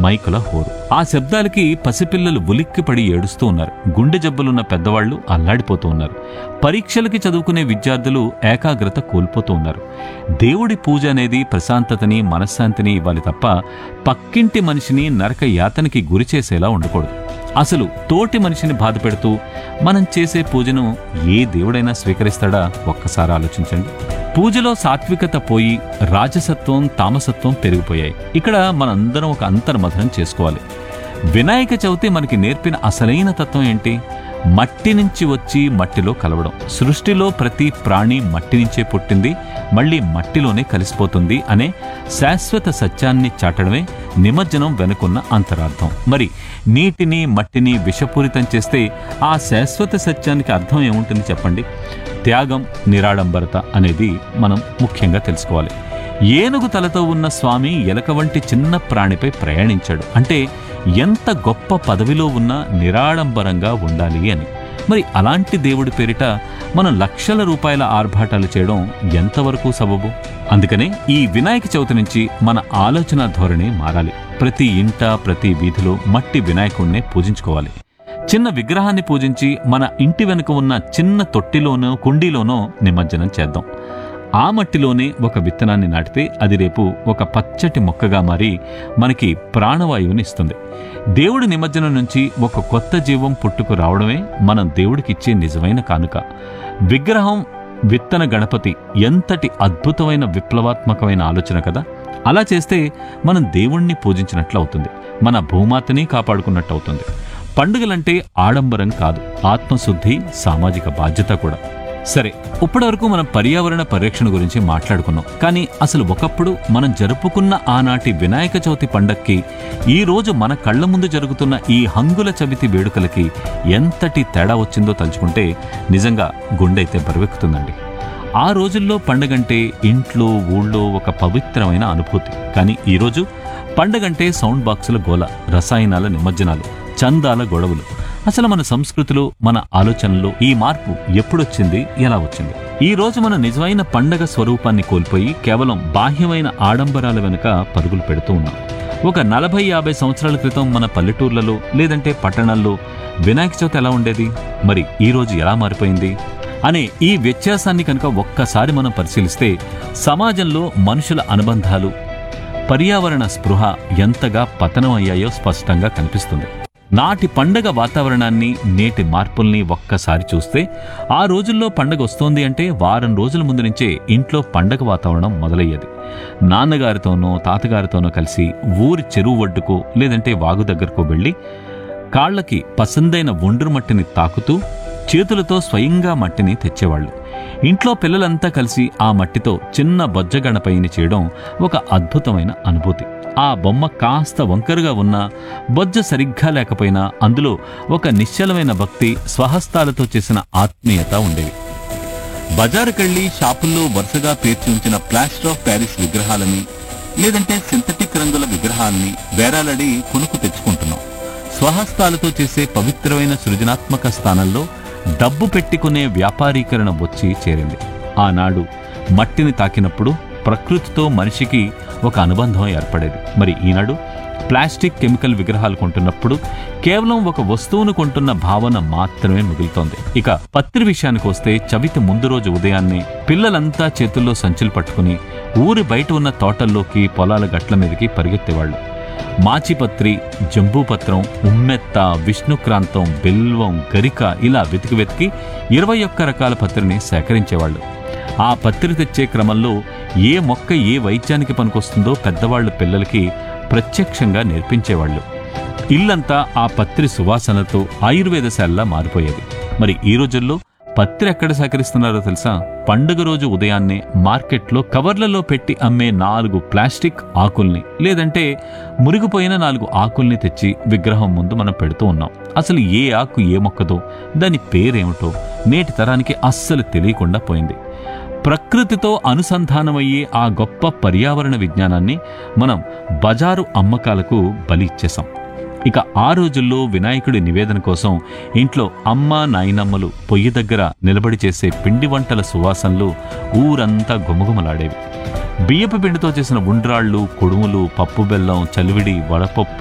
మైకుల హోరు ఆ శబ్దాలకి పసిపిల్లలు ఉలిక్కిపడి ఏడుస్తూ ఉన్నారు గుండె జబ్బులున్న పెద్దవాళ్లు అల్లాడిపోతూ ఉన్నారు పరీక్షలకి చదువుకునే విద్యార్థులు ఏకాగ్రత కోల్పోతూ ఉన్నారు దేవుడి పూజ అనేది ప్రశాంతతని మనశ్శాంతిని ఇవ్వాలి తప్ప పక్కింటి మనిషిని నరక యాతనకి గురి చేసేలా ఉండకూడదు అసలు తోటి మనిషిని బాధ పెడుతూ మనం చేసే పూజను ఏ దేవుడైనా స్వీకరిస్తాడా ఒక్కసారి ఆలోచించండి పూజలో సాత్వికత పోయి రాజసత్వం తామసత్వం పెరిగిపోయాయి ఇక్కడ మనందరం ఒక అంతర్మథనం చేసుకోవాలి వినాయక చవితి మనకి నేర్పిన అసలైన తత్వం ఏంటి మట్టి నుంచి వచ్చి మట్టిలో కలవడం సృష్టిలో ప్రతి ప్రాణి మట్టి నుంచే పుట్టింది మళ్ళీ మట్టిలోనే కలిసిపోతుంది అనే శాశ్వత సత్యాన్ని చాటడమే నిమజ్జనం వెనుకున్న అంతరార్థం మరి నీటిని మట్టిని విషపూరితం చేస్తే ఆ శాశ్వత సత్యానికి అర్థం ఏముంటుంది చెప్పండి త్యాగం నిరాడంబరత అనేది మనం ముఖ్యంగా తెలుసుకోవాలి ఏనుగు తలతో ఉన్న స్వామి ఎలక వంటి చిన్న ప్రాణిపై ప్రయాణించాడు అంటే ఎంత గొప్ప పదవిలో ఉన్నా నిరాడంబరంగా ఉండాలి అని మరి అలాంటి దేవుడి పేరిట మనం లక్షల రూపాయల ఆర్భాటాలు చేయడం ఎంతవరకు సబబు అందుకనే ఈ వినాయక చవితి నుంచి మన ఆలోచన ధోరణి మారాలి ప్రతి ఇంట ప్రతి వీధిలో మట్టి వినాయకుణ్ణే పూజించుకోవాలి చిన్న విగ్రహాన్ని పూజించి మన ఇంటి వెనుక ఉన్న చిన్న తొట్టిలోనో కుండీలోనో నిమజ్జనం చేద్దాం ఆ మట్టిలోనే ఒక విత్తనాన్ని నాటితే అది రేపు ఒక పచ్చటి మొక్కగా మారి మనకి ప్రాణవాయువుని ఇస్తుంది దేవుడి నిమజ్జనం నుంచి ఒక కొత్త జీవం పుట్టుకు రావడమే మనం దేవుడికిచ్చే నిజమైన కానుక విగ్రహం విత్తన గణపతి ఎంతటి అద్భుతమైన విప్లవాత్మకమైన ఆలోచన కదా అలా చేస్తే మనం దేవుణ్ణి పూజించినట్లు అవుతుంది మన భూమాతని కాపాడుకున్నట్టు అవుతుంది పండుగలంటే ఆడంబరం కాదు ఆత్మశుద్ధి సామాజిక బాధ్యత కూడా సరే ఇప్పటివరకు మనం పర్యావరణ పరిరక్షణ గురించి మాట్లాడుకున్నాం కానీ అసలు ఒకప్పుడు మనం జరుపుకున్న ఆనాటి వినాయక చవితి పండక్కి ఈ రోజు మన కళ్ళ ముందు జరుగుతున్న ఈ హంగుల చవితి వేడుకలకి ఎంతటి తేడా వచ్చిందో తలుచుకుంటే నిజంగా గుండెైతే బరువెక్కుతుందండి ఆ రోజుల్లో పండగంటే ఇంట్లో ఊళ్ళో ఒక పవిత్రమైన అనుభూతి కానీ ఈరోజు పండగంటే సౌండ్ బాక్సుల గోల రసాయనాల నిమజ్జనాలు చందాల గొడవలు అసలు మన సంస్కృతిలో మన ఆలోచనలో ఈ మార్పు ఎప్పుడొచ్చింది ఎలా వచ్చింది ఈ రోజు మన నిజమైన పండగ స్వరూపాన్ని కోల్పోయి కేవలం బాహ్యమైన ఆడంబరాల వెనుక పరుగులు పెడుతూ ఉన్నాం ఒక నలభై యాభై సంవత్సరాల క్రితం మన పల్లెటూర్లలో లేదంటే పట్టణాల్లో వినాయక చవితి ఎలా ఉండేది మరి ఈ రోజు ఎలా మారిపోయింది అనే ఈ వ్యత్యాసాన్ని కనుక ఒక్కసారి మనం పరిశీలిస్తే సమాజంలో మనుషుల అనుబంధాలు పర్యావరణ స్పృహ ఎంతగా పతనం అయ్యాయో స్పష్టంగా కనిపిస్తుంది నాటి పండగ వాతావరణాన్ని నేటి మార్పుల్ని ఒక్కసారి చూస్తే ఆ రోజుల్లో పండగ వస్తోంది అంటే వారం రోజుల ముందు నుంచే ఇంట్లో పండగ వాతావరణం మొదలయ్యేది నాన్నగారితోనో తాతగారితోనో కలిసి ఊరి చెరువు ఒడ్డుకో లేదంటే వాగు దగ్గరకు వెళ్ళి కాళ్ళకి పసందైన ఒండ్రు మట్టిని తాకుతూ చేతులతో స్వయంగా మట్టిని తెచ్చేవాళ్ళు ఇంట్లో పిల్లలంతా కలిసి ఆ మట్టితో చిన్న బొజ్జ గణపయ్యని చేయడం ఒక అద్భుతమైన అనుభూతి ఆ బొమ్మ కాస్త వంకరుగా ఉన్నా బొజ్జ సరిగ్గా లేకపోయినా అందులో ఒక నిశ్చలమైన భక్తి స్వహస్తాలతో చేసిన ఆత్మీయత ఉండేవి బజారుకెళ్ళి షాపుల్లో వరుసగా పేర్చి ఉంచిన ప్లాస్టర్ ఆఫ్ ప్యారిస్ విగ్రహాలని లేదంటే సింథటిక్ రంగుల విగ్రహాలని బేరాలడి కొనుక్కు తెచ్చుకుంటున్నాం స్వహస్తాలతో చేసే పవిత్రమైన సృజనాత్మక స్థానంలో డబ్బు పెట్టుకునే వ్యాపారీకరణ వచ్చి చేరింది ఆనాడు మట్టిని తాకినప్పుడు ప్రకృతితో మనిషికి ఒక అనుబంధం ఏర్పడేది మరి ఈనాడు ప్లాస్టిక్ కెమికల్ విగ్రహాలు కొంటున్నప్పుడు కేవలం ఒక వస్తువును కొంటున్న భావన మాత్రమే మిగులుతోంది ఇక పత్రి విషయానికి వస్తే చవితి ముందు రోజు ఉదయాన్నే పిల్లలంతా చేతుల్లో సంచులు పట్టుకుని ఊరి బయట ఉన్న తోటల్లోకి పొలాల గట్ల మీదకి పరిగెత్తేవాళ్ళు మాచిపత్రి జంబూపత్రం ఉమ్మెత్త విష్ణుక్రాంతం బెల్వం గరిక ఇలా వెతికి వెతికి ఇరవై ఒక్క రకాల పత్రిని సేకరించేవాళ్ళు ఆ పత్రి తెచ్చే క్రమంలో ఏ మొక్క ఏ వైద్యానికి పనికొస్తుందో పెద్దవాళ్ళు పిల్లలకి ప్రత్యక్షంగా నేర్పించేవాళ్ళు ఇల్లంతా ఆ పత్రి సువాసనతో ఆయుర్వేదశాలలా మారిపోయేది మరి ఈ రోజుల్లో పత్రి ఎక్కడ సేకరిస్తున్నారో తెలుసా పండుగ రోజు ఉదయాన్నే మార్కెట్లో కవర్లలో పెట్టి అమ్మే నాలుగు ప్లాస్టిక్ ఆకుల్ని లేదంటే మురిగిపోయిన నాలుగు ఆకుల్ని తెచ్చి విగ్రహం ముందు మనం పెడుతూ ఉన్నాం అసలు ఏ ఆకు ఏ మొక్కదో దాని పేరేమిటో నేటి తరానికి అస్సలు తెలియకుండా పోయింది ప్రకృతితో అనుసంధానమయ్యే ఆ గొప్ప పర్యావరణ విజ్ఞానాన్ని మనం బజారు అమ్మకాలకు బలి ఇచ్చేసాం ఇక ఆ రోజుల్లో వినాయకుడి నివేదన కోసం ఇంట్లో అమ్మ నాయనమ్మలు పొయ్యి దగ్గర నిలబడి చేసే పిండి వంటల సువాసనలు ఊరంతా గుమగుమలాడేవి బియ్యపు పిండితో చేసిన ఉండ్రాళ్ళు కుడుములు పప్పు బెల్లం చలివిడి వడపప్పు